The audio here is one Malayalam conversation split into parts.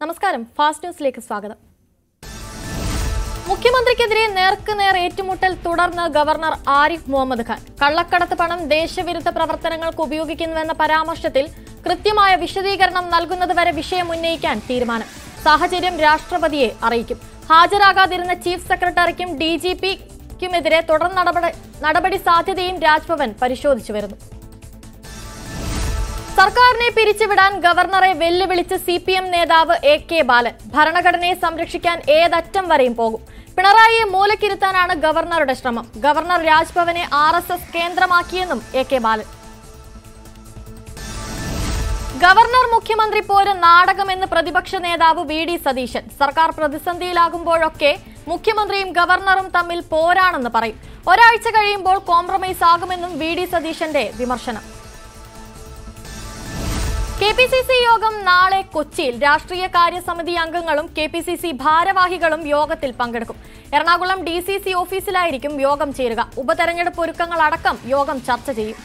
നമസ്കാരം ഫാസ്റ്റ് ന്യൂസിലേക്ക് സ്വാഗതം മുഖ്യമന്ത്രിക്കെതിരെ നേർക്ക് നേർ ഏറ്റുമുട്ടൽ തുടർന്ന് ഗവർണർ ആരിഫ് മുഹമ്മദ് ഖാൻ കള്ളക്കടത്ത് പണം ദേശവിരുദ്ധ പ്രവർത്തനങ്ങൾക്ക് ഉപയോഗിക്കുന്നുവെന്ന പരാമർശത്തിൽ കൃത്യമായ വിശദീകരണം നൽകുന്നതുവരെ വിഷയം ഉന്നയിക്കാൻ തീരുമാനം സാഹചര്യം രാഷ്ട്രപതിയെ അറിയിക്കും ഹാജരാകാതിരുന്ന ചീഫ് സെക്രട്ടറിക്കും ഡി ജി പിക്കുമെതിരെ തുടർ നടപടി നടപടി സാധ്യതയും രാജ്ഭവൻ പരിശോധിച്ചു വരുന്നു സർക്കാരിനെ പിരിച്ചുവിടാൻ ഗവർണറെ വെല്ലുവിളിച്ച് സി പി എം നേതാവ് എ കെ ബാലൻ ഭരണഘടനയെ സംരക്ഷിക്കാൻ ഏതറ്റം വരെയും പോകും പിണറായിയെ മൂലക്കിരുത്താനാണ് ഗവർണറുടെ ശ്രമം ഗവർണർ രാജ്ഭവനെ ആർ എസ് എസ് കേന്ദ്രമാക്കിയെന്നും എ കെ ബാലൻ ഗവർണർ മുഖ്യമന്ത്രി പോര് നാടകമെന്ന് പ്രതിപക്ഷ നേതാവ് വി ഡി സതീശൻ സർക്കാർ പ്രതിസന്ധിയിലാകുമ്പോഴൊക്കെ മുഖ്യമന്ത്രിയും ഗവർണറും തമ്മിൽ പോരാണെന്ന് പറയും ഒരാഴ്ച കഴിയുമ്പോൾ കോംപ്രമൈസ് ആകുമെന്നും വി ഡി സതീശന്റെ വിമർശനം കെ പി സി സി യോഗം നാളെ കൊച്ചിയിൽ രാഷ്ട്രീയ കാര്യസമിതി അംഗങ്ങളും കെ പി സി സി ഭാരവാഹികളും യോഗത്തിൽ പങ്കെടുക്കും എറണാകുളം ഡി സി സി ഓഫീസിലായിരിക്കും യോഗം ചേരുക ഉപതെരഞ്ഞെടുപ്പ് ഒരുക്കങ്ങൾ അടക്കം യോഗം ചർച്ച ചെയ്യും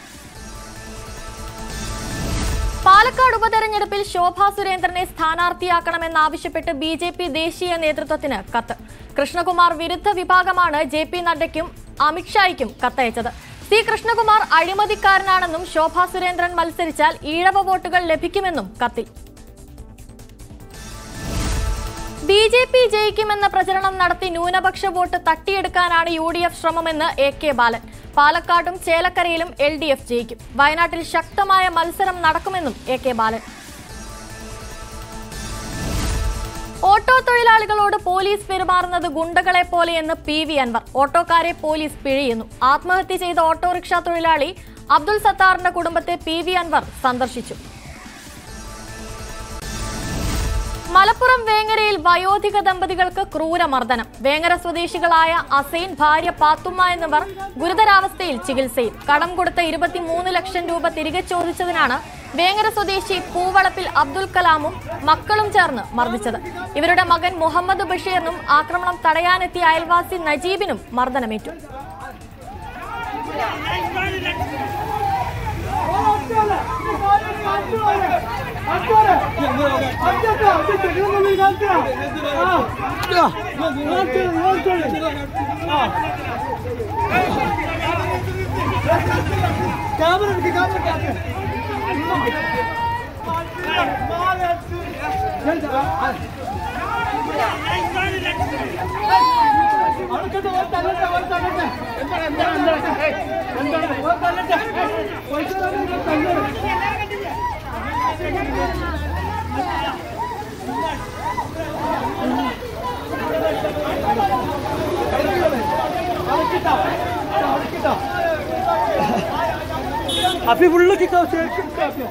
പാലക്കാട് ഉപതെരഞ്ഞെടുപ്പിൽ ശോഭാ സുരേന്ദ്രനെ സ്ഥാനാർത്ഥിയാക്കണമെന്നാവശ്യപ്പെട്ട് ബി ജെ പി ദേശീയ നേതൃത്വത്തിന് കത്ത് കൃഷ്ണകുമാർ വിരുദ്ധ വിഭാഗമാണ് ജെ പി നഡ്ഡയ്ക്കും അമിത്ഷായ്ക്കും കത്തയച്ചത് സി കൃഷ്ണകുമാർ അഴിമതിക്കാരനാണെന്നും ശോഭാ സുരേന്ദ്രൻ മത്സരിച്ചാൽ ഈഴവ വോട്ടുകൾ ലഭിക്കുമെന്നും കത്തിൽ ബി ജെ പി ജയിക്കുമെന്ന പ്രചരണം നടത്തി ന്യൂനപക്ഷ വോട്ട് തട്ടിയെടുക്കാനാണ് യു ഡി എഫ് ശ്രമമെന്ന് എ കെ ബാലൻ പാലക്കാട്ടും ചേലക്കരയിലും എൽ ഡി എഫ് ജയിക്കും വയനാട്ടിൽ ശക്തമായ മത്സരം നടക്കുമെന്നും എ കെ ബാലൻ ഓട്ടോ തൊഴിലാളികളോട് പോലീസ് പെരുമാറുന്നത് ഗുണ്ടകളെ പോലെയെന്ന് പി വി അൻവർ ഓട്ടോക്കാരെ പോലീസ് പിഴിയുന്നു ആത്മഹത്യ ചെയ്ത ഓട്ടോറിക്ഷ തൊഴിലാളി അബ്ദുൾ സത്താറിന്റെ കുടുംബത്തെ പി വി അൻവർ സന്ദർശിച്ചു മലപ്പുറം വേങ്ങരയിൽ വയോധിക ദമ്പതികൾക്ക് ക്രൂരമർദ്ദനം വേങ്ങര സ്വദേശികളായ അസൈൻ ഭാര്യ പാത്തുമ്മ എന്നിവർ ഗുരുതരാവസ്ഥയിൽ ചികിത്സയിൽ കടം കൊടുത്ത ഇരുപത്തിമൂന്ന് ലക്ഷം രൂപ തിരികെ ചോദിച്ചതിനാണ് വേങ്ങര സ്വദേശി പൂവളപ്പിൽ അബ്ദുൽ കലാമും മക്കളും ചേർന്ന് മർദ്ദിച്ചത് ഇവരുടെ മകൻ മുഹമ്മദ് ബഷീറിനും ആക്രമണം തടയാനെത്തിയ അയൽവാസി നജീബിനും മർദ്ദനമേറ്റു ക്യാമറ എടുക്ക് ക്യാമറ അപ്പി ഫുള്ള് കിട്ടോ ശരിക്കും കിട്ടോ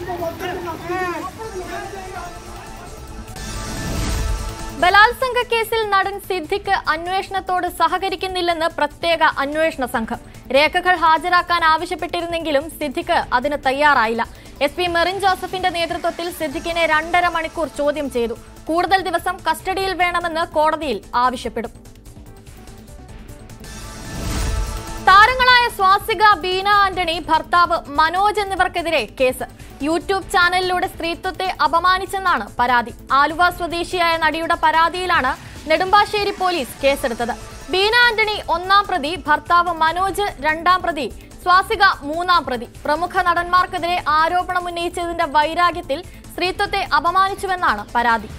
ബലാത്സംഗ കേസിൽ നടൻ സിദ്ദിഖ് അന്വേഷണത്തോട് സഹകരിക്കുന്നില്ലെന്ന് പ്രത്യേക അന്വേഷണ സംഘം രേഖകൾ ഹാജരാക്കാൻ ആവശ്യപ്പെട്ടിരുന്നെങ്കിലും സിദ്ദിഖ് അതിന് തയ്യാറായില്ല എസ് പി മെറിൻ ജോസഫിന്റെ നേതൃത്വത്തിൽ സിദ്ദിഖിനെ രണ്ടര മണിക്കൂർ ചോദ്യം ചെയ്തു കൂടുതൽ ദിവസം കസ്റ്റഡിയിൽ വേണമെന്ന് കോടതിയിൽ ആവശ്യപ്പെടും താരങ്ങളായ സ്വാസിക ബീന ആന്റണി ഭർത്താവ് മനോജ് എന്നിവർക്കെതിരെ കേസ് യൂട്യൂബ് ചാനലിലൂടെ സ്ത്രീത്വത്തെ അപമാനിച്ചെന്നാണ് പരാതി ആലുവ സ്വദേശിയായ നടിയുടെ പരാതിയിലാണ് നെടുമ്പാശ്ശേരി പോലീസ് കേസെടുത്തത് ബീന ആന്റണി ഒന്നാം പ്രതി ഭർത്താവ് മനോജ് രണ്ടാം പ്രതി സ്വാസിക മൂന്നാം പ്രതി പ്രമുഖ നടന്മാർക്കെതിരെ ആരോപണം ഉന്നയിച്ചതിന്റെ വൈരാഗ്യത്തിൽ സ്ത്രീത്വത്തെ അപമാനിച്ചുവെന്നാണ് പരാതി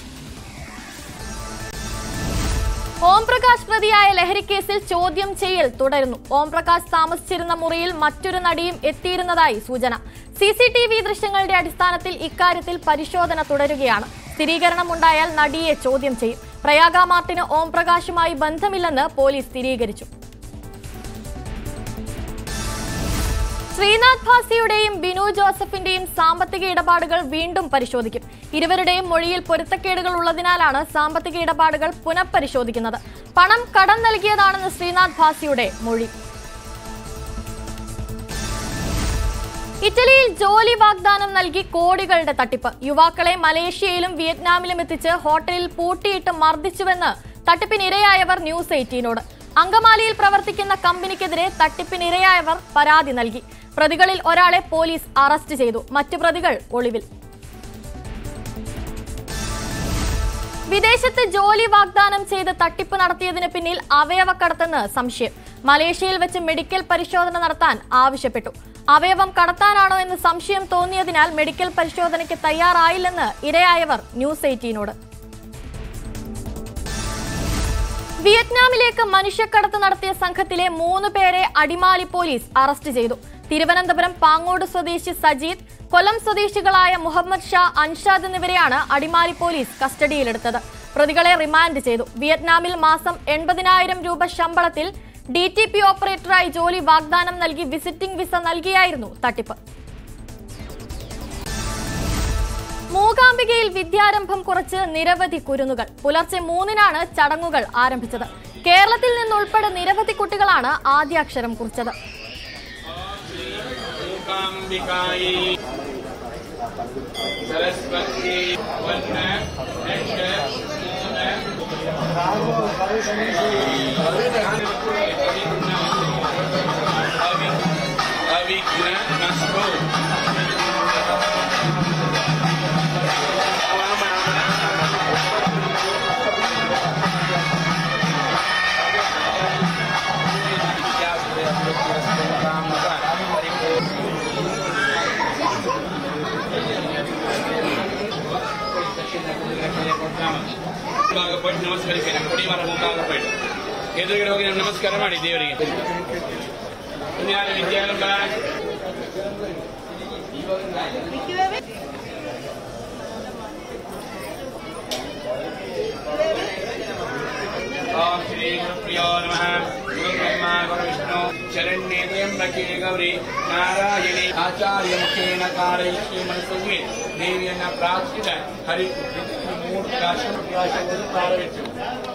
ഓംപ്രകാശ് പ്രതിയായ ലഹരിക്കേസിൽ ചോദ്യം ചെയ്യൽ തുടരുന്നു ഓംപ്രകാശ് താമസിച്ചിരുന്ന മുറിയിൽ മറ്റൊരു നടിയും എത്തിയിരുന്നതായി സൂചന സി സി ടി വി ദൃശ്യങ്ങളുടെ അടിസ്ഥാനത്തിൽ ഇക്കാര്യത്തിൽ പരിശോധന തുടരുകയാണ് സ്ഥിരീകരണമുണ്ടായാൽ നടിയെ ചോദ്യം ചെയ്യും പ്രയാഗ മാർട്ടിന് ഓംപ്രകാശുമായി ബന്ധമില്ലെന്ന് പോലീസ് സ്ഥിരീകരിച്ചു ശ്രീനാഥ് ഭാസിയുടെയും ബിനു ജോസഫിന്റെയും സാമ്പത്തിക ഇടപാടുകൾ വീണ്ടും പരിശോധിക്കും ഇരുവരുടെയും മൊഴിയിൽ പൊരുത്തക്കേടുകൾ ഉള്ളതിനാലാണ് സാമ്പത്തിക ഇടപാടുകൾ പുനഃപരിശോധിക്കുന്നത് പണം കടം നൽകിയതാണെന്ന് ശ്രീനാഥ് ഭാസിയുടെ മൊഴി ഇറ്റലിയിൽ ജോലി വാഗ്ദാനം നൽകി കോടികളുടെ തട്ടിപ്പ് യുവാക്കളെ മലേഷ്യയിലും വിയറ്റ്നാമിലും എത്തിച്ച് ഹോട്ടലിൽ പൂട്ടിയിട്ട് മർദ്ദിച്ചുവെന്ന് തട്ടിപ്പിനിരയായവർ ന്യൂസ് എയ്റ്റീനോട് അങ്കമാലിയിൽ പ്രവർത്തിക്കുന്ന കമ്പനിക്കെതിരെ തട്ടിപ്പിനിരയായവർ പരാതി നൽകി പ്രതികളിൽ ഒരാളെ പോലീസ് അറസ്റ്റ് ചെയ്തു മറ്റു പ്രതികൾ ഒളിവിൽ വിദേശത്ത് ജോലി വാഗ്ദാനം ചെയ്ത് തട്ടിപ്പ് നടത്തിയതിന് പിന്നിൽ അവയവക്കടത്തെന്ന് സംശയം മലേഷ്യയിൽ വെച്ച് മെഡിക്കൽ പരിശോധന നടത്താൻ ആവശ്യപ്പെട്ടു അവയവം കടത്താനാണോ എന്ന് സംശയം തോന്നിയതിനാൽ മെഡിക്കൽ പരിശോധനയ്ക്ക് തയ്യാറായില്ലെന്ന് ഇരയായവർ ന്യൂസ് എയ്റ്റീനോട് വിയറ്റ്നാമിലേക്ക് മനുഷ്യക്കടത്ത് നടത്തിയ സംഘത്തിലെ മൂന്ന് പേരെ അടിമാലി പോലീസ് അറസ്റ്റ് ചെയ്തു തിരുവനന്തപുരം പാങ്ങോട് സ്വദേശി സജീദ് കൊല്ലം സ്വദേശികളായ മുഹമ്മദ് ഷാ അൻഷാദ് എന്നിവരെയാണ് അടിമാലി പോലീസ് കസ്റ്റഡിയിലെടുത്തത് പ്രതികളെ റിമാൻഡ് ചെയ്തു വിയറ്റ്നാമിൽ മാസം എൺപതിനായിരം രൂപ ശമ്പളത്തിൽ ഡി ടി പി ഓപ്പറേറ്ററായി ജോലി വാഗ്ദാനം നൽകി വിസിറ്റിംഗ് വിസ നൽകിയായിരുന്നു തട്ടിപ്പ് മൂകാംബികയിൽ വിദ്യാരംഭം കുറച്ച് നിരവധി കുരുന്നുകൾ പുലർച്ചെ മൂന്നിനാണ് ചടങ്ങുകൾ ആരംഭിച്ചത് കേരളത്തിൽ നിന്നുൾപ്പെടെ നിരവധി കുട്ടികളാണ് ആദ്യാക്ഷരം കുറിച്ചത് മൂകാംബികായി സരസ്വതി വന്ന രണ്ട് മൂന്ന് അവിഘ്ന അവിഘ്ന നസ്തു ಮುಂಭಾಗಪಟ್ಟು ನಮಸ್ಕರಿಸಿ ನಮ್ಮ ಕುಡಿಮರ ಮುಂಭಾಗಪಟ್ಟು ಎದುರುಗಡೆ ಹೋಗಿ ನಮ್ಮ ನಮಸ್ಕಾರ ಮಾಡಿ ದೇವರಿಗೆ ಪುಣ್ಯಾಲ ವಿದ್ಯಾರಂಭ ओम श्री गुरुप्रियो नमः गुरु ब्रह्मा गुरु विष्णु शरण्ये त्र्यंबके गौरी नारायणे आचार्य मुखेन कारयिष्ये मनसुमे देव्यನ್ನ ಪ್ರಾರ್ಥಿತ ಹರಿ ಮೂರು ರಾಷ್ಟ್ರ ಪ್ರಾಶವನ್ನು ಪ್ರಾರಂಭಿಸು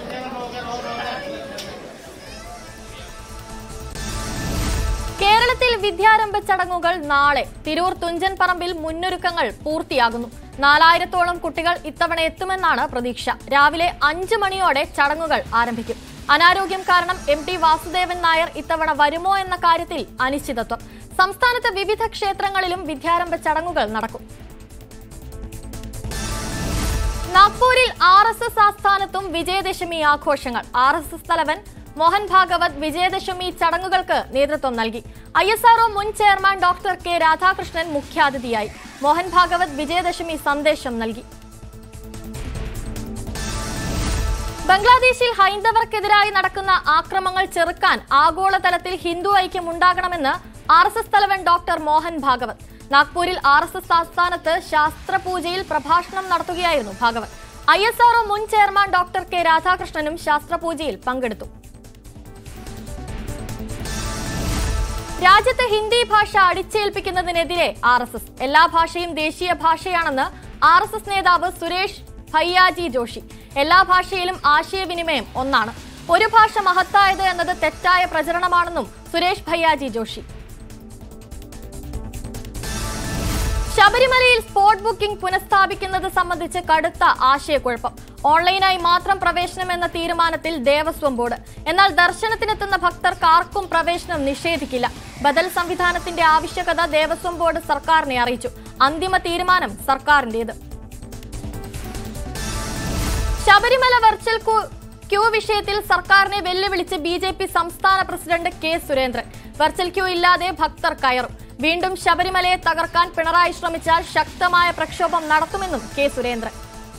കേരളത്തിൽ വിദ്യാരംഭ ചടങ്ങുകൾ നാളെ തിരൂർ തുഞ്ചൻ പറമ്പിൽ മുന്നൊരുക്കങ്ങൾ പൂർത്തിയാകുന്നു നാലായിരത്തോളം കുട്ടികൾ ഇത്തവണ എത്തുമെന്നാണ് പ്രതീക്ഷ രാവിലെ അഞ്ചു മണിയോടെ ചടങ്ങുകൾ ആരംഭിക്കും അനാരോഗ്യം കാരണം എം ടി വാസുദേവൻ നായർ ഇത്തവണ വരുമോ എന്ന കാര്യത്തിൽ അനിശ്ചിതത്വം സംസ്ഥാനത്ത് വിവിധ ക്ഷേത്രങ്ങളിലും വിദ്യാരംഭ ചടങ്ങുകൾ നടക്കും നാഗ്പൂരിൽ ആർ എസ് എസ് ആസ്ഥാനത്തും വിജയദശമി ആഘോഷങ്ങൾ ആർ എസ് എസ് തലവൻ മോഹൻ ഭാഗവത് വിജയദശമി ചടങ്ങുകൾക്ക് നേതൃത്വം നൽകി ഐ എസ് ആർഒ മുൻ ചെയർമാൻ ഡോക്ടർ കെ രാധാകൃഷ്ണൻ മുഖ്യാതിഥിയായി മോഹൻ ഭാഗവത് വിജയദശമി സന്ദേശം നൽകി ബംഗ്ലാദേശിൽ ഹൈന്ദവർക്കെതിരായി നടക്കുന്ന ആക്രമങ്ങൾ ചെറുക്കാൻ ആഗോളതലത്തിൽ ഹിന്ദു ഐക്യം ഉണ്ടാകണമെന്ന് ആർ എസ് എസ് തലവൻ ഡോക്ടർ മോഹൻ ഭാഗവത് നാഗ്പൂരിൽ ആർ എസ് എസ് ആസ്ഥാനത്ത് ശാസ്ത്രപൂജയിൽ പ്രഭാഷണം നടത്തുകയായിരുന്നു ഭാഗവത് ഐ എസ് ആർഒ മുൻ ചെയർമാൻ ഡോക്ടർ കെ രാധാകൃഷ്ണനും ശാസ്ത്രപൂജയിൽ പങ്കെടുത്തു രാജ്യത്ത് ഹിന്ദി ഭാഷ അടിച്ചേൽപ്പിക്കുന്നതിനെതിരെ ആർ എസ് എസ് എല്ലാ ഭാഷയും ദേശീയ ഭാഷയാണെന്ന് ആർ എസ് എസ് നേതാവ് സുരേഷ് ഭയ്യാജി ജോഷി എല്ലാ ഭാഷയിലും ആശയവിനിമയം ഒന്നാണ് ഒരു ഭാഷ മഹത്തായത് എന്നത് തെറ്റായ പ്രചരണമാണെന്നും സുരേഷ് ഭയ്യാജി ജോഷി ശബരിമലയിൽ സ്പോട്ട് ബുക്കിംഗ് പുനഃസ്ഥാപിക്കുന്നത് സംബന്ധിച്ച് കടുത്ത ആശയക്കുഴപ്പം ഓൺലൈനായി മാത്രം പ്രവേശനം എന്ന തീരുമാനത്തിൽ ദേവസ്വം ബോർഡ് എന്നാൽ ദർശനത്തിനെത്തുന്ന ഭക്തർക്ക് ആർക്കും പ്രവേശനം നിഷേധിക്കില്ല ബദൽ സംവിധാനത്തിന്റെ ആവശ്യകത ദേവസ്വം ബോർഡ് സർക്കാരിനെ അറിയിച്ചു അന്തിമ തീരുമാനം സർക്കാരിന്റേത് ശബരിമല വെർച്വൽ ക്യൂ- ക്യൂ വിഷയത്തിൽ സർക്കാരിനെ വെല്ലുവിളിച്ച് ബി ജെ പി സംസ്ഥാന president K Surendran virtual queue ഇല്ലാതെ ഭക്തർ കയറും വീണ്ടും ശബരിമലയെ തകർക്കാൻ പിണറായി ശ്രമിച്ചാൽ ശക്തമായ പ്രക്ഷോഭം നടത്തുമെന്നും കെ സുരേന്ദ്രൻ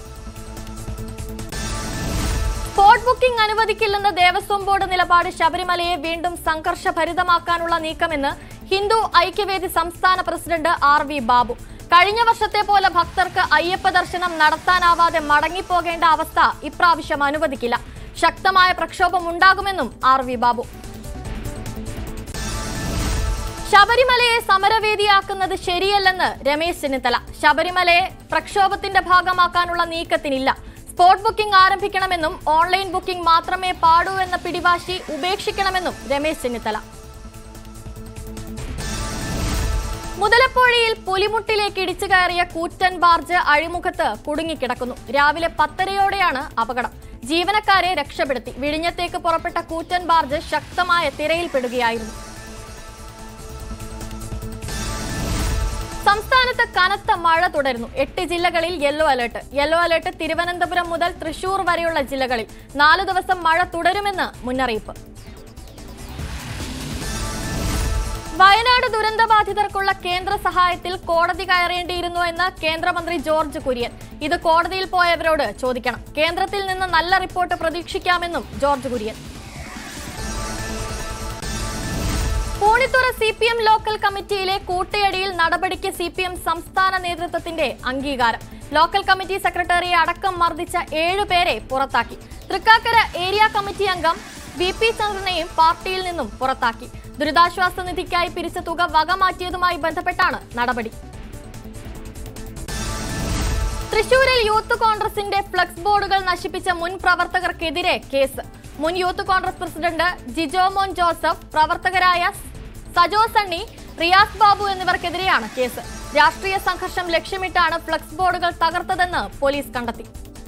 സ്പോട്ട് ബുക്കിംഗ് അനുവദിക്കില്ലെന്ന ദേവസ്വം ബോർഡ് നിലപാട് ശബരിമലയെ വീണ്ടും സംഘർഷഭരിതമാക്കാനുള്ള നീക്കമെന്ന് ഹിന്ദു ഐക്യവേദി സംസ്ഥാന പ്രസിഡന്റ് ആർ വി ബാബു കഴിഞ്ഞ വർഷത്തെ പോലെ ഭക്തർക്ക് അയ്യപ്പ ദർശനം നടത്താനാവാതെ മടങ്ങിപ്പോകേണ്ട അവസ്ഥ ഇപ്രാവശ്യം അനുവദിക്കില്ല ശക്തമായ പ്രക്ഷോഭം ഉണ്ടാകുമെന്നും ആർ വി ബാബു ശബരിമലയെ സമരവേദിയാക്കുന്നത് ശരിയല്ലെന്ന് രമേശ് ചെന്നിത്തല ശബരിമലയെ പ്രക്ഷോഭത്തിന്റെ ഭാഗമാക്കാനുള്ള നീക്കത്തിനില്ല സ്പോട്ട് ബുക്കിംഗ് ആരംഭിക്കണമെന്നും ഓൺലൈൻ ബുക്കിംഗ് മാത്രമേ പാടൂ എന്ന പിടിവാശി ഉപേക്ഷിക്കണമെന്നും രമേശ് ചെന്നിത്തല മുതലപ്പുഴയിൽ പുലിമുട്ടിലേക്ക് ഇടിച്ചു കയറിയ കൂറ്റൻ ബാർജ് അഴിമുഖത്ത് കുടുങ്ങിക്കിടക്കുന്നു രാവിലെ പത്തരയോടെയാണ് അപകടം ജീവനക്കാരെ രക്ഷപ്പെടുത്തി വിഴിഞ്ഞത്തേക്ക് പുറപ്പെട്ട കൂറ്റൻ ബാർജ് ശക്തമായ തിരയിൽപ്പെടുകയായിരുന്നു സംസ്ഥാനത്ത് സംസ്ഥാനത്ത് കനത്ത മഴ തുടരുന്നു എട്ട് ജില്ലകളിൽ yellow alert yellow alert Thiruvananthapuram മുതൽ തൃശൂർ വരെയുള്ള ജില്ലകളിൽ നാല് ദിവസം മഴ തുടരുമെന്ന് മുന്നറിയിപ്പ് വയനാട് ദുരന്തബാധിതർക്കുള്ള കേന്ദ്ര സഹായത്തിൽ കോടതി കയറേണ്ടിയിരുന്നു എന്ന് കേന്ദ്രമന്ത്രി ജോർജ് കുര്യൻ ഇത് കോടതിയിൽ പോയവരോട് ചോദിക്കണം കേന്ദ്രത്തിൽ നിന്ന് നല്ല റിപ്പോർട്ട് പ്രതീക്ഷിക്കാമെന്നും George Kurian Poonithura C P M local കമ്മിറ്റിയിലെ കൂട്ടയടിയിൽ നടപടിക്ക് സി പി എം സംസ്ഥാന നേതൃത്വത്തിന്റെ അംഗീകാരം ലോക്കൽ കമ്മിറ്റി സെക്രട്ടറിയെ അടക്കം മർദ്ദിച്ച ഏഴുപേരെ പുറത്താക്കി തൃക്കാക്കര ഏരിയ കമ്മിറ്റി അംഗം വി പി ചന്ദ്രനെയും പാർട്ടിയിൽ നിന്നും പുറത്താക്കി ദുരിതാശ്വാസ നിധിക്കായി പിരിച്ച തുക വകമാറ്റിയതുമായി ബന്ധപ്പെട്ടാണ് നടപടി തൃശൂരിൽ യൂത്ത് കോൺഗ്രസിന്റെ ഫ്ലക്സ് ബോർഡുകൾ നശിപ്പിച്ച മുൻ പ്രവർത്തകർക്കെതിരെ കേസ് മുൻ youth Congress president Jijo Mon Joseph പ്രവർത്തകരായ സജോ സണ്ണി റിയാസ് ബാബു എന്നിവർക്കെതിരെയാണ് കേസ് രാഷ്ട്രീയ സംഘർഷം ലക്ഷ്യമിട്ടാണ് ഫ്ലക്സ് ബോർഡുകൾ തകർത്തതെന്ന് പോലീസ് കണ്ടെത്തി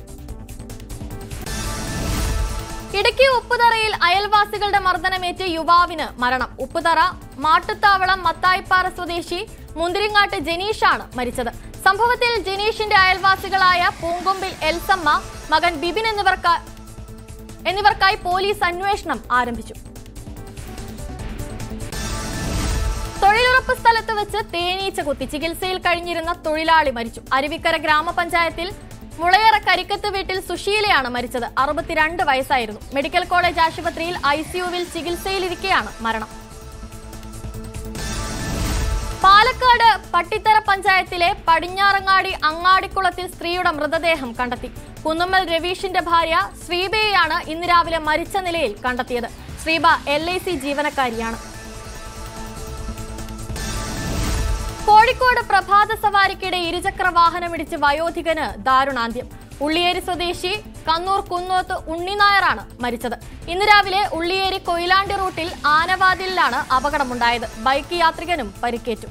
ഇടുക്കി ഉപ്പുതറയിൽ അയൽവാസികളുടെ മർദ്ദനമേറ്റ് യുവാവിന് മരണം ഉപ്പുതറ മാട്ടുത്താവളം മത്തായിപ്പാറ സ്വദേശി മുന്തിരിങ്ങാട്ട് ജനീഷാണ് മരിച്ചത് സംഭവത്തിൽ ജനീഷിന്റെ അയൽവാസികളായ പൂങ്കൊമ്പിൽ എൽസമ്മ മകൻ ബിബിൻ എന്നിവർക്ക എന്നിവർക്കായി പോലീസ് അന്വേഷണം ആരംഭിച്ചു തൊഴിലുറപ്പ് സ്ഥലത്ത് വെച്ച് തേനീച്ച കുത്തി ചികിത്സയിൽ കഴിഞ്ഞിരുന്ന തൊഴിലാളി മരിച്ചു അരുവിക്കര ഗ്രാമപഞ്ചായത്തിൽ മുളയറ കരിക്കത്ത് വീട്ടിൽ സുശീലയാണ് മരിച്ചത് അറുപത്തിരണ്ട് വയസ്സായിരുന്നു മെഡിക്കൽ കോളേജ് ആശുപത്രിയിൽ ഐസിയുവിൽ ചികിത്സയിലിരിക്കെയാണ് മരണം പാലക്കാട് പട്ടിത്തറ പഞ്ചായത്തിലെ പടിഞ്ഞാറങ്ങാടി അങ്ങാടിക്കുളത്തിൽ സ്ത്രീയുടെ മൃതദേഹം കണ്ടെത്തി കുന്നുമ്മൽ രവീഷിന്റെ ഭാര്യ ശ്രീബയെയാണ് ഇന്ന് രാവിലെ മരിച്ച നിലയിൽ കണ്ടെത്തിയത് ശ്രീബ എൽ ഐ സി ജീവനക്കാരിയാണ് കോഴിക്കോട് പ്രഭാത സവാരിക്കിടെ ഇരുചക്ര വാഹനമിടിച്ച് വയോധികന് ദാരുണാന്ത്യം ഉള്ളിയേരി സ്വദേശി കണ്ണൂർ കുന്നോത്ത് ഉണ്ണിനായറാണ് മരിച്ചത് ഇന്ന് രാവിലെ ഉള്ളിയേരി കൊയിലാണ്ടി റൂട്ടിൽ ആനവാതിലിലാണ് അപകടമുണ്ടായത് ബൈക്ക് യാത്രികനും പരിക്കേറ്റു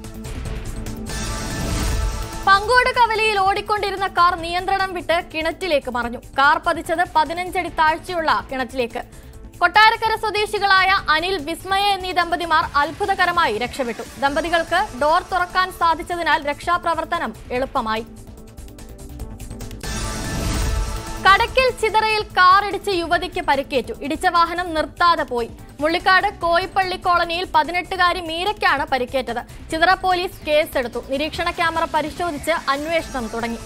പങ്കോട് കവലയിൽ ഓടിക്കൊണ്ടിരുന്ന കാർ നിയന്ത്രണം വിട്ട് കിണറ്റിലേക്ക് മറഞ്ഞു കാർ പതിച്ചത് പതിനഞ്ചടി താഴ്ചയുള്ള കിണറ്റിലേക്ക് കൊട്ടാരക്കര സ്വദേശികളായ അനിൽ വിസ്മയ എന്നീ ദമ്പതിമാർ അത്ഭുതകരമായി രക്ഷപ്പെട്ടു ദമ്പതികൾക്ക് ഡോർ തുറക്കാൻ സാധിച്ചതിനാൽ രക്ഷാപ്രവർത്തനം എളുപ്പമായി കടക്കൽ ചിതറയിൽ കാർ ഇടിച്ച് യുവതിക്ക് പരിക്കേറ്റു ഇടിച്ച വാഹനം നിർത്താതെ പോയി മുള്ളിക്കാട് കോയിപ്പള്ളി കോളനിയിൽ പതിനെട്ടുകാരി മീരയ്ക്കാണ് പരിക്കേറ്റത് ചിതറ പോലീസ് കേസെടുത്തു നിരീക്ഷണ ക്യാമറ പരിശോധിച്ച് അന്വേഷണം തുടങ്ങി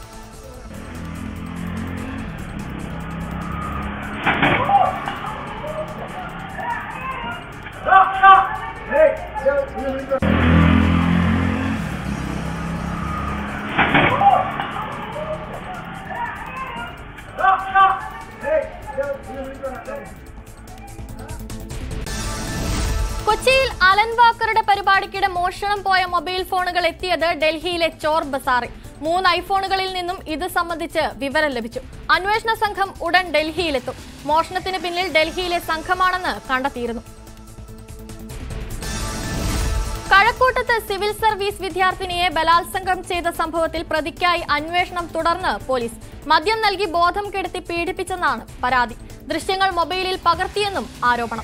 കൊച്ചിയിൽ അലൻ വാക്കറുടെ പരിപാടിക്കിടെ മോഷണം പോയ മൊബൈൽ ഫോണുകൾ എത്തിയത് ഡൽഹിയിലെ ചോർ ബസാറിൽ മൂന്ന് ഐഫോണുകളിൽ നിന്നും ഇത് സംബന്ധിച്ച് വിവരം ലഭിച്ചു അന്വേഷണ സംഘം ഉടൻ ഡൽഹിയിലെത്തും മോഷണത്തിന് പിന്നിൽ ഡൽഹിയിലെ സംഘമാണെന്ന് കണ്ടെത്തിയിരുന്നു കഴക്കൂട്ടത്ത് സിവിൽ സർവീസ് വിദ്യാർത്ഥിനിയെ ബലാത്സംഗം ചെയ്ത സംഭവത്തിൽ പ്രതിക്കായി അന്വേഷണം തുടർന്ന് പോലീസ് മദ്യം നൽകി ബോധം കെടുത്തി പീഡിപ്പിച്ചെന്നാണ് പരാതി ദൃശ്യങ്ങൾ മൊബൈലിൽ പകർത്തിയെന്നും ആരോപണം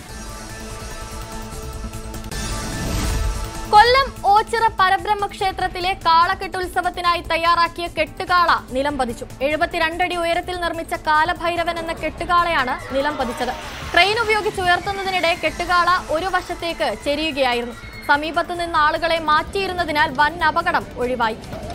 കൊല്ലം ഓച്ചിറ പരബ്രഹ്മ ക്ഷേത്രത്തിലെ കാളകെട്ടുത്സവത്തിനായി തയ്യാറാക്കിയ കെട്ടുകാള നിലംപതിച്ചു എഴുപത്തിരണ്ടടി ഉയരത്തിൽ നിർമ്മിച്ച കാലഭൈരവൻ എന്ന കെട്ടുകാളയാണ് നിലംപതിച്ചത് ക്രെയിൻ ഉപയോഗിച്ച് ഉയർത്തുന്നതിനിടെ കെട്ടുകാള ഒരു വശത്തേക്ക് ചെരിയുകയായിരുന്നു സമീപത്തു നിന്ന് ആളുകളെ മാറ്റിയിരുന്നതിനാൽ വൻ അപകടം ഒഴിവായി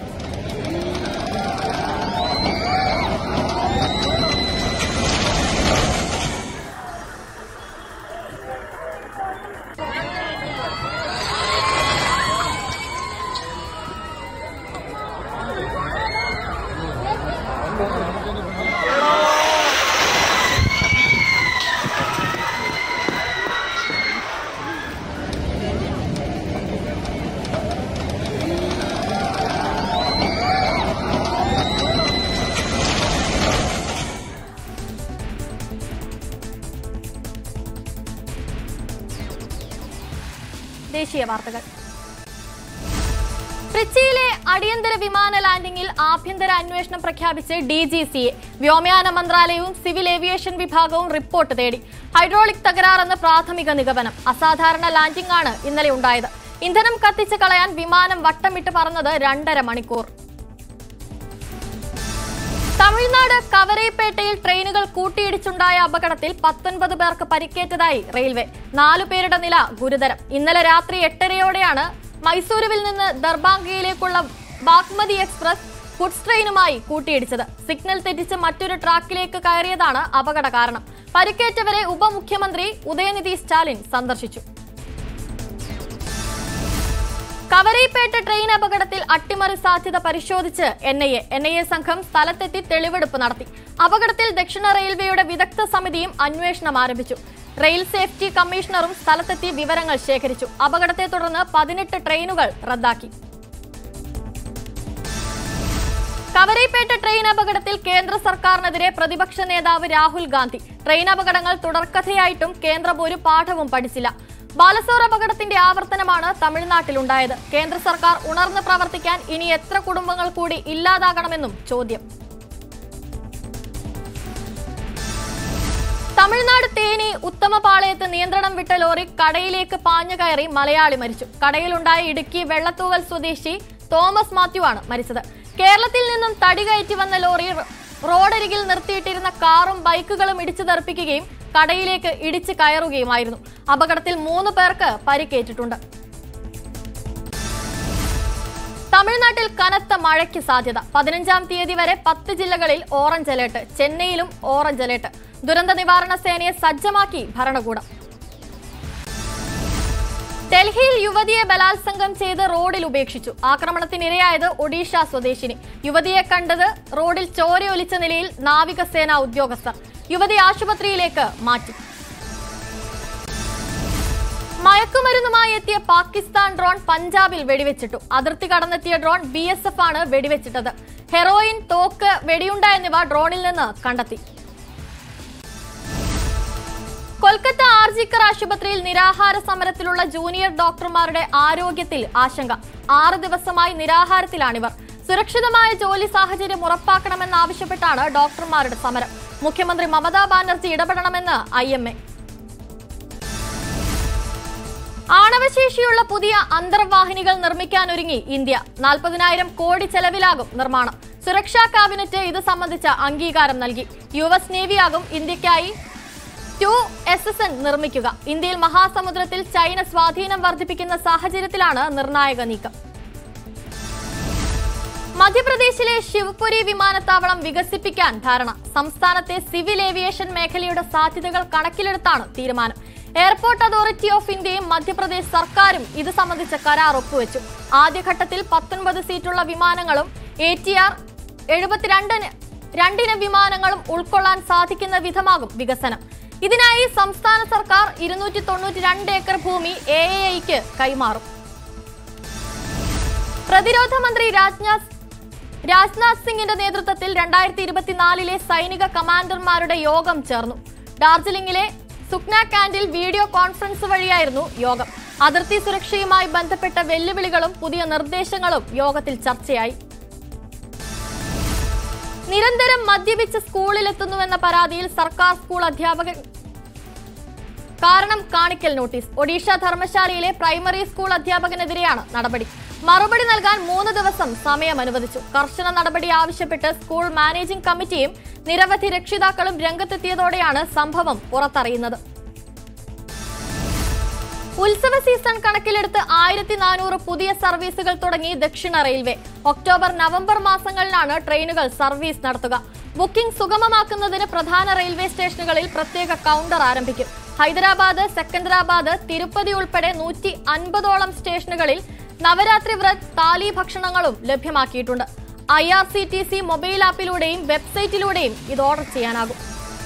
ദേശീയ വാർത്തകൾ ട്രിച്ചിയിലെ അടിയന്തര വിമാന ലാൻഡിംഗിൽ ആഭ്യന്തര അന്വേഷണം പ്രഖ്യാപിച്ച് ഡി ജി സി എ വ്യോമയാന മന്ത്രാലയവും സിവിൽ ഏവിയേഷൻ വിഭാഗവും റിപ്പോർട്ട് തേടി ഹൈഡ്രോളിക് തകരാറെന്ന് പ്രാഥമിക നിഗമനം അസാധാരണ ലാൻഡിംഗ് ആണ് ഇന്നലെ ഉണ്ടായത് ഇന്ധനം കത്തിച്ച് കളയാൻ വിമാനം വട്ടമിട്ട് പറന്നത് രണ്ടര മണിക്കൂർ തമിഴ്നാട് കവരൈപ്പേട്ടയിൽ ട്രെയിനുകൾ കൂട്ടിയിടിച്ചുണ്ടായ അപകടത്തിൽ പത്തൊൻപത് പേർക്ക് പരിക്കേറ്റതായി റെയിൽവേ നാലു പേരുടെ നില ഗുരുതരം ഇന്നലെ രാത്രി എട്ടരയോടെയാണ് മൈസൂരുവിൽ നിന്ന് ദർബാംഗയിലേക്കുള്ള ബാഗ്മതി എക്സ്പ്രസ് ഗുഡ്സ് ട്രെയിനുമായി കൂട്ടിയിടിച്ചത് സിഗ്നൽ തെറ്റിച്ച് മറ്റൊരു ട്രാക്കിലേക്ക് കയറിയതാണ് അപകട കാരണം പരിക്കേറ്റവരെ ഉപമുഖ്യമന്ത്രി ഉദയനിധി സ്റ്റാലിൻ സന്ദർശിച്ചു കവരൈപ്പേട്ട ട്രെയിൻ അപകടത്തിൽ അട്ടിമറി സാധ്യത പരിശോധിച്ച് N I A N I A സംഘം സ്ഥലത്തെത്തി തെളിവെടുപ്പ് നടത്തി അപകടത്തിൽ ദക്ഷിണ റെയിൽവേയുടെ വിദഗ്ധ സമിതിയും അന്വേഷണം ആരംഭിച്ചു റെയിൽ സേഫ്റ്റി കമ്മീഷണറും സ്ഥലത്തെത്തി വിവരങ്ങൾ ശേഖരിച്ചു അപകടത്തെ തുടർന്ന് പതിനെട്ട് ട്രെയിനുകൾ റദ്ദാക്കി കവരൈപ്പേട്ട ട്രെയിൻ അപകടത്തിൽ കേന്ദ്ര സർക്കാരിനെതിരെ പ്രതിപക്ഷ നേതാവ് രാഹുൽ ഗാന്ധി ട്രെയിൻ അപകടങ്ങൾ തുടർക്കഥയായിട്ടും കേന്ദ്രം ഒരു പാഠവും പഠിച്ചില്ല ബാലസോർ അപകടത്തിന്റെ ആവർത്തനമാണ് തമിഴ്നാട്ടിലുണ്ടായത് കേന്ദ്ര സർക്കാർ ഉണർന്ന് പ്രവർത്തിക്കാൻ ഇനി എത്ര കുടുംബങ്ങൾ കൂടി ഇല്ലാതാകണമെന്നും ചോദ്യം തമിഴ്നാട് തേനി ഉത്തമപാളയത്ത് നിയന്ത്രണം വിട്ട ലോറി കടയിലേക്ക് പാഞ്ഞു കയറി മലയാളി മരിച്ചു കടയിലുണ്ടായ ഇടുക്കി വെള്ളത്തൂവൽ സ്വദേശി തോമസ് മാത്യു ആണ് മരിച്ചത് കേരളത്തിൽ നിന്നും തടി കയറ്റി വന്ന ലോറി റ- റോഡരികിൽ നിർത്തിയിട്ടിരുന്ന കാറും ബൈക്കുകളും ഇടിച്ചു തെറിപ്പിക്കുകയും കടയിലേക്ക് ഇടിച്ചു കയറുകയുമായിരുന്നു അപകടത്തിൽ മൂന്ന് പേർക്ക് പരിക്കേറ്റിട്ടുണ്ട് തമിഴ്നാട്ടിൽ കനത്ത മഴയ്ക്ക് സാധ്യത പതിനഞ്ചാം തീയതി വരെ പത്ത് ജില്ലകളിൽ ഓറഞ്ച് അലേർട്ട് ചെന്നൈയിലും ഓറഞ്ച് അലേർട്ട് ദുരന്ത നിവാരണ സേനയെ സജ്ജമാക്കി ഭരണകൂടം ഡൽഹിയിൽ യുവതിയെ ബലാത്സംഗം ചെയ്ത് റോഡിൽ ഉപേക്ഷിച്ചു ആക്രമണത്തിനിരയായത് ഒഡീഷ സ്വദേശിനി യുവതിയെ കണ്ടത് റോഡിൽ ചോരയൊലിച്ച നിലയിൽ നാവികസേന ഉദ്യോഗസ്ഥർ യുവതി ആശുപത്രിയിലേക്ക് മാറ്റി മയക്കുമരുന്നുമായി എത്തിയ പാകിസ്ഥാൻ ഡ്രോൺ പഞ്ചാബിൽ വെടിവെച്ചിട്ടു അതിർത്തി കടന്നെത്തിയ ഡ്രോൺ ബി എസ് എഫ് ആണ് വെടിവെച്ചിട്ടത് ഹെറോയിൻ തോക്ക് വെടിയുണ്ട എന്നിവ ഡ്രോണിൽ നിന്ന് കണ്ടെത്തി കൊൽക്കത്ത ആർജിക്കർ ആശുപത്രിയിൽ നിരാഹാര സമരത്തിലുള്ള ജൂനിയർ ഡോക്ടർമാരുടെ ആരോഗ്യത്തിൽ ആശങ്ക ആറ് ദിവസമായി നിരാഹാരത്തിലാണിവർ സുരക്ഷിതമായ ജോലി സാഹചര്യം ഉറപ്പാക്കണമെന്നാവശ്യപ്പെട്ടാണ് ഡോക്ടർമാരുടെ സമരം മുഖ്യമന്ത്രി മമതാ ബാനർജി ഇടപെടണമെന്ന് ഐ എം എ ആണവശേഷിയുള്ള പുതിയ അന്തർവാഹിനികൾ നിർമ്മിക്കാനൊരുങ്ങി ഇന്ത്യ നാൽപ്പതിനായിരം കോടി ചെലവിലാകും നിർമ്മാണം സുരക്ഷാ കാബിനറ്റ് ഇത് സംബന്ധിച്ച അംഗീകാരം നൽകി യു എസ് നേവിയാകും ഇന്ത്യക്കായി ടു എസ് എസ് എൻ നിർമ്മിക്കുക ഇന്ത്യയിൽ മഹാസമുദ്രത്തിൽ ചൈന സ്വാധീനം വർദ്ധിപ്പിക്കുന്ന സാഹചര്യത്തിലാണ് നിർണായക നീക്കം മധ്യപ്രദേശിലെ ശിവപുരി വിമാനത്താവളം വികസിപ്പിക്കാൻ ധാരണ സംസ്ഥാനത്തെ സിവിൽ ഏവിയേഷൻ മേഖലയുടെ സാധ്യതകൾ കണക്കിലെടുത്താണ് തീരുമാനം എയർപോർട്ട് അതോറിറ്റി ഓഫ് ഇന്ത്യയും മധ്യപ്രദേശ് സർക്കാരും ഇത് സംബന്ധിച്ച കരാർ ഒപ്പുവെച്ചു ആദ്യഘട്ടത്തിൽ പത്തൊൻപത് സീറ്റുള്ള വിമാനങ്ങളും എ ടി ആർ എഴുപത്തിരണ്ടിന് രണ്ടിന് വിമാനങ്ങളും ഉൾക്കൊള്ളാൻ സാധിക്കുന്ന വിധമാകും വികസനം ഇതിനായി സംസ്ഥാന സർക്കാർ ഇരുന്നൂറ്റി തൊണ്ണൂറ്റി രണ്ട് ഏക്കർ ഭൂമി എ ഐക്ക് കൈമാറും പ്രതിരോധ മന്ത്രി രാജ്നാഥ് രാജ്നാഥ് സിംഗിന്റെ നേതൃത്വത്തിൽ രണ്ടായിരത്തി ഇരുപത്തിനാലിലെ സൈനിക കമാൻഡർമാരുടെ യോഗം ചേർന്നു ഡാർജിലിംഗിലെ സുക്ന കാന്റിൽ വീഡിയോ കോൺഫറൻസ് വഴിയായിരുന്നു യോഗം അതിർത്തി സുരക്ഷയുമായി ബന്ധപ്പെട്ട വെല്ലുവിളികളും പുതിയ നിർദ്ദേശങ്ങളും യോഗത്തിൽ ചർച്ചയായി നിരന്തരം മദ്യപിച്ച് സ്കൂളിലെത്തുന്നുവെന്ന പരാതിയിൽ സർക്കാർ സ്കൂൾ അധ്യാപകൻ കാരണം കാണിക്കൽ നോട്ടീസ് ഒഡീഷ ധർമ്മശാലയിലെ പ്രൈമറി സ്കൂൾ അധ്യാപകനെതിരെയാണ് നടപടി മറുപടി നൽകാൻ മൂന്ന് ദിവസം സമയം അനുവദിച്ചു കർശന നടപടി ആവശ്യപ്പെട്ട് സ്കൂൾ മാനേജിംഗ് കമ്മിറ്റിയും നിരവധി രക്ഷിതാക്കളും രംഗത്തെത്തിയതോടെയാണ് സംഭവം പുറത്തറിയുന്നത് ഉത്സവ സീസൺ കണക്കിലെടുത്ത് ആയിരത്തി നാനൂറ് പുതിയ സർവീസുകൾ തുടങ്ങി ദക്ഷിണ റെയിൽവേ ഒക്ടോബർ നവംബർ മാസങ്ങളിലാണ് ട്രെയിനുകൾ സർവീസ് നടത്തുക ബുക്കിംഗ് സുഗമമാക്കുന്നതിന് പ്രധാന റെയിൽവേ സ്റ്റേഷനുകളിൽ പ്രത്യേക കൗണ്ടർ ആരംഭിക്കും ഹൈദരാബാദ് സെക്കന്ദരാബാദ് തിരുപ്പതി ഉൾപ്പെടെ നൂറ്റി അൻപതോളം സ്റ്റേഷനുകളിൽ നവരാത്രി വ്രത് താലി ഭക്ഷണങ്ങളും ലഭ്യമാക്കിയിട്ടുണ്ട് I R C T C mobile ആപ്പിലൂടെയും വെബ്സൈറ്റിലൂടെയും ഇത് ഓർഡർ ചെയ്യാനാകും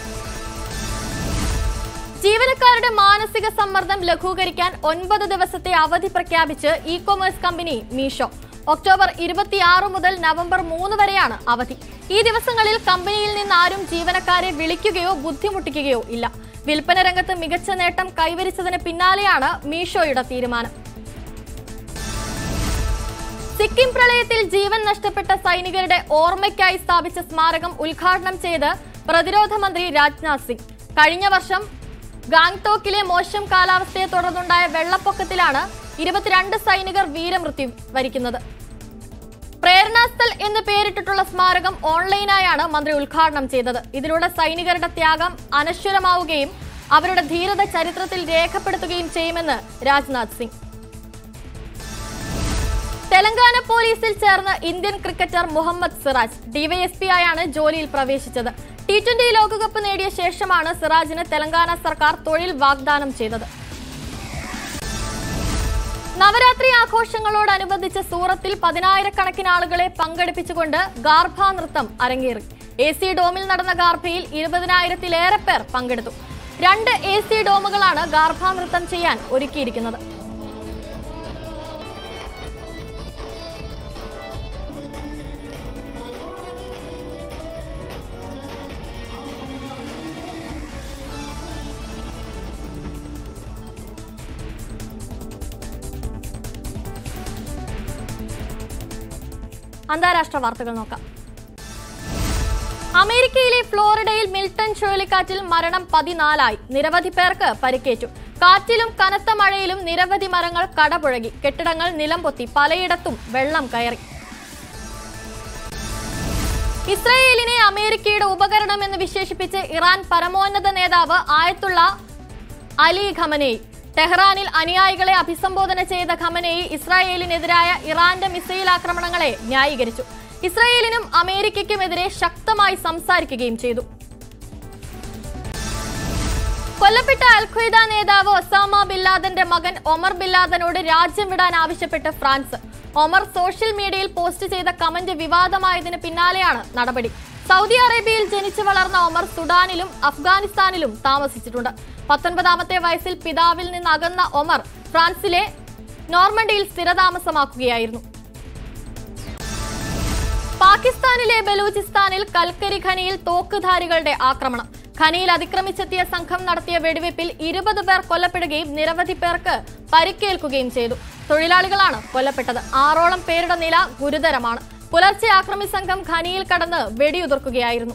ജീവനക്കാരുടെ മാനസിക സമ്മർദ്ദം ലഘൂകരിക്കാൻ ഒൻപത് ദിവസത്തെ അവധി പ്രഖ്യാപിച്ച് E commerce company Meesho October ഇരുപത്തിയാറ് മുതൽ നവംബർ മൂന്ന് വരെയാണ് അവധി ഈ ദിവസങ്ങളിൽ കമ്പനിയിൽ നിന്ന് ആരും ജീവനക്കാരെ വിളിക്കുകയോ ബുദ്ധിമുട്ടിക്കുകയോ ഇല്ല വിൽപ്പന രംഗത്ത് മികച്ച നേട്ടം കൈവരിച്ചതിന് പിന്നാലെയാണ് മീഷോയുടെ തീരുമാനം സിക്കിം പ്രളയത്തിൽ ജീവൻ നഷ്ടപ്പെട്ട സൈനികരുടെ ഓർമ്മയ്ക്കായി സ്ഥാപിച്ച സ്മാരകം ഉദ്ഘാടനം ചെയ്ത് പ്രതിരോധ മന്ത്രി രാജ്നാഥ് സിംഗ് കഴിഞ്ഞ വർഷം ഗാങ്ടോക്കിലെ മോശം കാലാവസ്ഥയെ തുടർന്നുണ്ടായ വെള്ളപ്പൊക്കത്തിലാണ് ഇരുപത്തിരണ്ട് സൈനികർ വീരമൃത്യു വരിക്കുന്നത് പ്രേരണാസ്ഥൽ എന്ന് പേരിട്ടിട്ടുള്ള സ്മാരകം ഓൺലൈനായാണ് മന്ത്രി ഉദ്ഘാടനം ചെയ്തത് ഇതിലൂടെ സൈനികരുടെ ത്യാഗം അനശ്വരമാവുകയും അവരുടെ ധീരത ചരിത്രത്തിൽ രേഖപ്പെടുത്തുകയും ചെയ്യുമെന്ന് രാജ്നാഥ് സിംഗ് തെലങ്കാന പോലീസിൽ ചേർന്ന Indian cricketer Muhammad Siraj DYSP ആയാണ് ജോലിയിൽ പ്രവേശിച്ചത് ടി ട്വന്റി ലോകകപ്പ് നേടിയ ശേഷമാണ് സിറാജിന് തെലങ്കാന സർക്കാർ തൊഴിൽ വാഗ്ദാനം ചെയ്തത് നവരാത്രി ആഘോഷങ്ങളോടനുബന്ധിച്ച് സൂറത്തിൽ പതിനായിരക്കണക്കിന് ആളുകളെ പങ്കെടുപ്പിച്ചുകൊണ്ട് ഗാർഭ നൃത്തം അരങ്ങേറി എ സി ഡോമിൽ നടന്ന ഗാർഭയിൽ ഇരുപതിനായിരത്തിലേറെ പേർ പങ്കെടുത്തു രണ്ട് എ സി ഡോമുകളാണ് ഗാർഭ നൃത്തം ചെയ്യാൻ ഒരുക്കിയിരിക്കുന്നത് അന്താരാഷ്ട്ര വാർത്തകൾ നോക്കാം അമേരിക്കയിലെ ഫ്ലോറിഡയിൽ മിൽട്ടൺ ചുഴലിക്കാറ്റിൽ മരണം പതിനാലായി നിരവധി പേർക്ക് പരിക്കേറ്റു കാറ്റിലും കനത്ത മഴയിലും നിരവധി മരങ്ങൾ കടപുഴകി കെട്ടിടങ്ങൾ നിലംപൊത്തി പലയിടത്തും വെള്ളം കയറി ഇസ്രയേലിനെ അമേരിക്കയുടെ ഉപകരണം എന്ന് വിശേഷിപ്പിച്ച് ഇറാൻ പരമോന്നത നേതാവ് ആയത്തുള്ള അലി ഖമനേയി ടെഹ്റാനിൽ അനുയായികളെ അഭിസംബോധന ചെയ്ത ഖമനേയി ഇസ്രായേലിനെതിരായ ഇറാന്റെ മിസൈൽ ആക്രമണങ്ങളെ ന്യായീകരിച്ചു ഇസ്രായേലിനും അമേരിക്കയ്ക്കുമെതിരെ ശക്തമായി സംസാരിക്കുകയും ചെയ്തു കൊല്ലപ്പെട്ട അൽഖ്വയ്ദ നേതാവ് ഒസാമ ബില്ലാദന്റെ മകൻ ഒമർ ബില്ലാദനോട് രാജ്യം വിടാൻ ആവശ്യപ്പെട്ട് France Omar social media post ചെയ്ത കമന്റ് വിവാദമായതിന് പിന്നാലെയാണ് നടപടി സൗദി അറേബ്യയിൽ ജനിച്ചു വളർന്ന ഒമർ സുഡാനിലും അഫ്ഗാനിസ്ഥാനിലും താമസിച്ചിട്ടുണ്ട് പത്തൊൻപതാമത്തെ വയസ്സിൽ പിതാവിൽ നിന്ന് അകന്ന ഒമർ ഫ്രാൻസിലെ നോർമണ്ടിയിൽ സ്ഥിരതാമസമാക്കുകയായിരുന്നു പാകിസ്ഥാനിലെ ബലൂചിസ്ഥാനിൽ കൽക്കരി ഖനിയിൽ തോക്കുധാരികളുടെ ആക്രമണം ഖനിയിൽ അതിക്രമിച്ചെത്തിയ സംഘം നടത്തിയ വെടിവെപ്പിൽ ഇരുപത് പേർ കൊല്ലപ്പെടുകയും നിരവധി പേർക്ക് പരിക്കേൽക്കുകയും ചെയ്തു തൊഴിലാളികളാണ് കൊല്ലപ്പെട്ടത് ആറോളം പേരുടെ നില ഗുരുതരമാണ് പുലർച്ചെ ആക്രമി സംഘം ഖനിയിൽ കടന്ന് വെടിയുതിർക്കുകയായിരുന്നു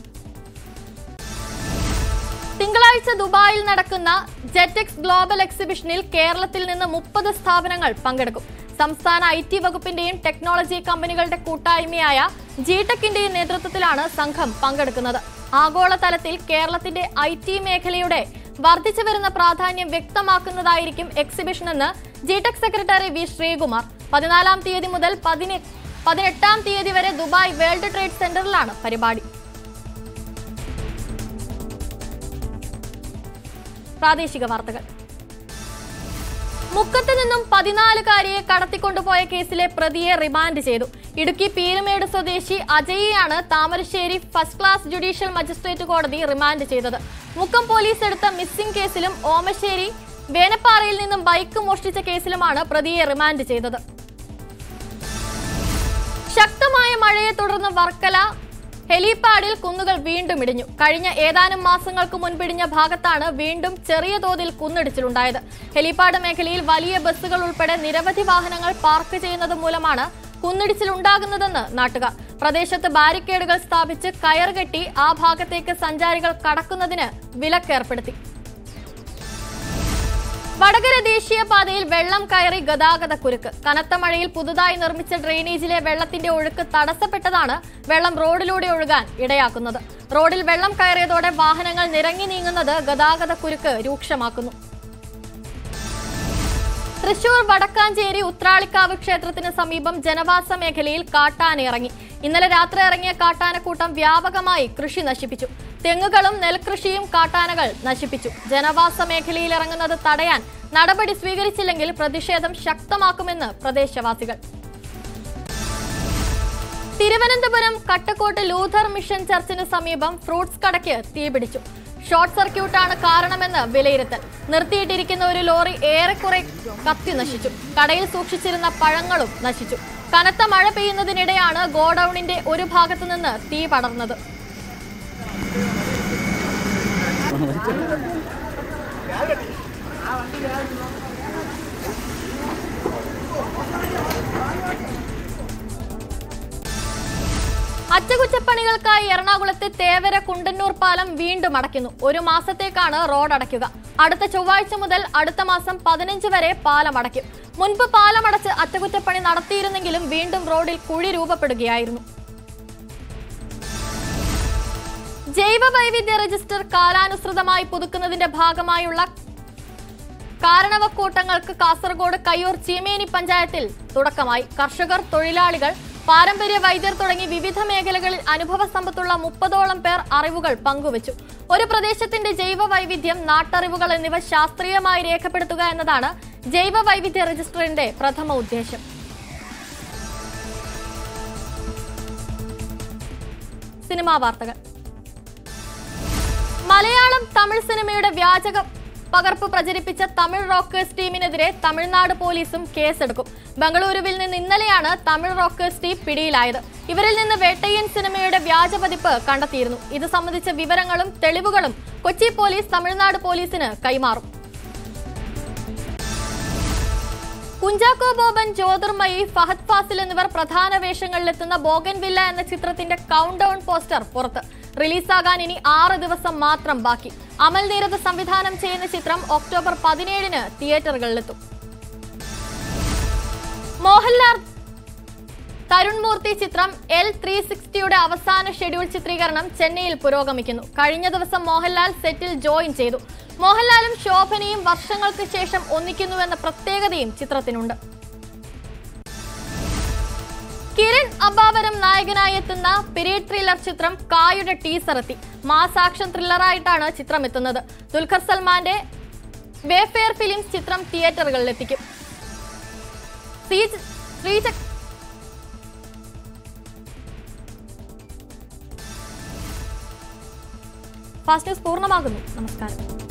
തിങ്കളാഴ്ച ദുബായിൽ നടക്കുന്ന ജെറ്റെക്സ് ഗ്ലോബൽ എക്സിബിഷനിൽ കേരളത്തിൽ നിന്ന് മുപ്പത് സ്ഥാപനങ്ങൾ പങ്കെടുക്കും സംസ്ഥാന ഐ ടി വകുപ്പിന്റെയും ടെക്നോളജി കമ്പനികളുടെ കൂട്ടായ്മയായ ജിടെക്കിന്റെയും നേതൃത്വത്തിലാണ് സംഘം പങ്കെടുക്കുന്നത് ആഗോളതലത്തിൽ കേരളത്തിന്റെ ഐ ടി മേഖലയുടെ വർദ്ധിച്ചു വരുന്ന പ്രാധാന്യം വ്യക്തമാക്കുന്നതായിരിക്കും എക്സിബിഷൻ എന്ന് ജിടെക് സെക്രട്ടറി വി ശ്രീകുമാർ പതിനാലാം തീയതി മുതൽ പതിനെ പതിനെട്ടാം തീയതി വരെ ദുബായ് വേൾഡ് ട്രേഡ് സെന്ററിലാണ് പരിപാടി പ്രാദേശിക വാർത്തകൾ മുക്കത്ത് നിന്നും പതിനാലുകാരിയെ കടത്തിക്കൊണ്ടുപോയ കേസിലെ പ്രതിയെ റിമാൻഡ് ചെയ്തു ഇടുക്കി പീരുമേട് സ്വദേശി അജയിയാണ് Thamarassery first class judicial magistrate കോടതി റിമാൻഡ് ചെയ്തത് മുക്കം പോലീസ് എടുത്ത മിസ്സിംഗ് കേസിലും ഓമശ്ശേരി വേനപ്പാറയിൽ നിന്നും ബൈക്ക് മോഷ്ടിച്ച കേസിലുമാണ് പ്രതിയെ റിമാൻഡ് ചെയ്തത് ശക്തമായ മഴയെ തുടർന്ന് വർക്കല ഹെലിപാഡിൽ കുന്നുകൾ വീണ്ടും ഇടിഞ്ഞു കഴിഞ്ഞ ഏതാനും മാസങ്ങൾക്ക് മുൻപിടിഞ്ഞ ഭാഗത്താണ് വീണ്ടും ചെറിയ തോതിൽ കുന്നിടിച്ചിലുണ്ടായത് ഹെലിപാഡ് മേഖലയിൽ വലിയ ബസ്സുകൾ ഉൾപ്പെടെ നിരവധി വാഹനങ്ങൾ പാർക്ക് ചെയ്യുന്നത് മൂലമാണ് കുന്നിടിച്ചിലുണ്ടാകുന്നതെന്ന് നാട്ടുകാർ പ്രദേശത്ത് ബാരിക്കേഡുകൾ സ്ഥാപിച്ച് കയർ കെട്ടി ആ ഭാഗത്തേക്ക് സഞ്ചാരികൾ കടക്കുന്നതിന് വിലക്കേർപ്പെടുത്തി വടകര ദേശീയപാതയിൽ വെള്ളം കയറി ഗതാഗത കുരുക്ക് കനത്ത മഴയിൽ പുതുതായി നിർമ്മിച്ച ഡ്രെയിനേജിലെ വെള്ളത്തിന്റെ ഒഴുക്ക് തടസ്സപ്പെട്ടതാണ് വെള്ളം റോഡിലൂടെ ഒഴുകാൻ ഇടയാക്കുന്നത് റോഡിൽ വെള്ളം കയറിയതോടെ വാഹനങ്ങൾ നിരങ്ങി നീങ്ങുന്നത് ഗതാഗത കുരുക്ക് രൂക്ഷമാക്കുന്നു തൃശൂർ വടക്കാഞ്ചേരി ഉത്രാളിക്കാവ് ക്ഷേത്രത്തിന് സമീപം ജനവാസ മേഖലയിൽ കാട്ടാന ഇറങ്ങി ഇന്നലെ രാത്രി ഇറങ്ങിയ കാട്ടാനക്കൂട്ടം വ്യാപകമായി കൃഷി നശിപ്പിച്ചു തെങ്ങുകളും നെൽകൃഷിയും കാട്ടാനകൾ നശിപ്പിച്ചു ജനവാസ മേഖലയിൽ ഇറങ്ങുന്നത് തടയാൻ നടപടി സ്വീകരിച്ചില്ലെങ്കിൽ പ്രതിഷേധം ശക്തമാക്കുമെന്ന് പ്രദേശവാസികൾ തിരുവനന്തപുരം കട്ടക്കോട്ട് ലൂഥർ മിഷൻ ചർച്ചിന് സമീപം ഫ്രൂട്ട്സ് കടയ്ക്ക് തീപിടിച്ചു ഷോർട്ട് സർക്യൂട്ടാണ് കാരണമെന്ന് വിലയിരുത്തൽ നിർത്തിയിട്ടിരിക്കുന്ന ഒരു ലോറി ഏറെക്കുറെ കത്തി നശിച്ചു കടയിൽ സൂക്ഷിച്ചിരുന്ന പഴങ്ങളും നശിച്ചു കനത്ത മഴ പെയ്യുന്നതിനിടെയാണ് ഗോഡൌണിന്റെ ഒരു ഭാഗത്തു നിന്ന് തീ പടർന്നത് അറ്റകുറ്റപ്പണികൾക്കായി എറണാകുളത്തെ തേവര കുണ്ടന്നൂർ പാലം വീണ്ടും അടയ്ക്കുന്നു ഒരു മാസത്തേക്കാണ് റോഡ് അടയ്ക്കുക അടുത്ത ചൊവ്വാഴ്ച മുതൽ അടുത്ത മാസം പതിനഞ്ച് വരെ പാലം അടയ്ക്കും മുൻപ് പാലമടച്ച് അറ്റകുറ്റപ്പണി നടത്തിയിരുന്നെങ്കിലും വീണ്ടും റോഡിൽ കുഴി രൂപപ്പെടുകയായിരുന്നു ജൈവ വൈവിധ്യ രജിസ്റ്റർ കാലാനുസൃതമായി പുതുക്കുന്നതിന്റെ ഭാഗമായുള്ള കാരണവക്കൂട്ടങ്ങൾക്ക് കാസർഗോഡ് കയ്യൂർ ചീമേനി പഞ്ചായത്തിൽ തുടക്കമായി കർഷകർ തൊഴിലാളികൾ പാരമ്പര്യ വൈദ്യർ തുടങ്ങി വിവിധ മേഖലകളിൽ അനുഭവ സമ്പത്തുള്ള മുപ്പതോളം പേർ അറിവുകൾ പങ്കുവച്ചു ഒരു പ്രദേശത്തിന്റെ ജൈവ വൈവിധ്യം നാട്ടറിവുകൾ എന്നിവ ശാസ്ത്രീയമായി രേഖപ്പെടുത്തുക എന്നതാണ് ജൈവ വൈവിധ്യ രജിസ്റ്ററിന്റെ പ്രഥമ ഉദ്ദേശം സിനിമാ വാർത്തകൾ മലയാളം തമിഴ് സിനിമയുടെ വ്യാജക പകർപ്പ് പ്രചരിപ്പിച്ച തമിഴ് റോക്കേഴ്സ് ടീമിനെതിരെ തമിഴ്നാട് പോലീസും കേസെടുക്കും ബംഗളൂരുവിൽ നിന്ന് ഇന്നലെയാണ് തമിഴ് റോക്കേഴ്സ് ടീം പിടിയിലായത് ഇവരിൽ നിന്ന് വേട്ടയ്യൻ സിനിമയുടെ വ്യാജ പതിപ്പ് കണ്ടെത്തിയിരുന്നു ഇത് സംബന്ധിച്ച വിവരങ്ങളും തെളിവുകളും കൊച്ചി പോലീസ് തമിഴ്നാട് പോലീസിന് കൈമാറും കുഞ്ചാക്കോ ബോബൻ ജ്യോതിർമയി ഫഹദ് ഫാസിൽ എന്നിവർ പ്രധാന വേഷങ്ങളിലെത്തുന്ന ബോഗൻവില്ല എന്ന ചിത്രത്തിന്റെ കൗണ്ട് ഡൗൺ പോസ്റ്റർ പുറത്ത് റിലീസാകാൻ ഇനി ആറ് ദിവസം മാത്രം ബാക്കി അമൽ നീരദ് സംവിധാനം ചെയ്യുന്ന ചിത്രം ഒക്ടോബർ പതിനേഴിന് തിയേറ്ററുകളിലെത്തും മോഹൻലാൽ തരുൺ മൂർത്തി ചിത്രം എൽ ത്രീ സിക്സ്റ്റിയുടെ അവസാന ഷെഡ്യൂൾ ചിത്രീകരണം ചെന്നൈയിൽ പുരോഗമിക്കുന്നു കഴിഞ്ഞ ദിവസം മോഹൻലാൽ സെറ്റിൽ ജോയിൻ ചെയ്തു മോഹൻലാലും ശോഭനയും വർഷങ്ങൾക്ക് ശേഷം ഒന്നിക്കുന്നുവെന്ന പ്രത്യേകതയും ചിത്രത്തിനുണ്ട് കിരൺ അബാവരം നായകനായി എത്തുന്ന പീരീഡ് ത്രില്ലർ ചിത്രം കായുടെ ടീസർ എത്തി മാസ് ആക്ഷൻ ത്രില്ലറായിട്ടാണ് ചിത്രം എത്തുന്നത് ദുൽഖർ സൽമാന്റെ വേഫെയർ ഫിലിംസ് ചിത്രം തിയേറ്ററുകളിൽ എത്തിക്കും ശ്രീജ- ശ്രീജ- ഫാസ്റ്റ് ന്യൂസ് പൂർണ്ണമാകുന്നു നമസ്കാരം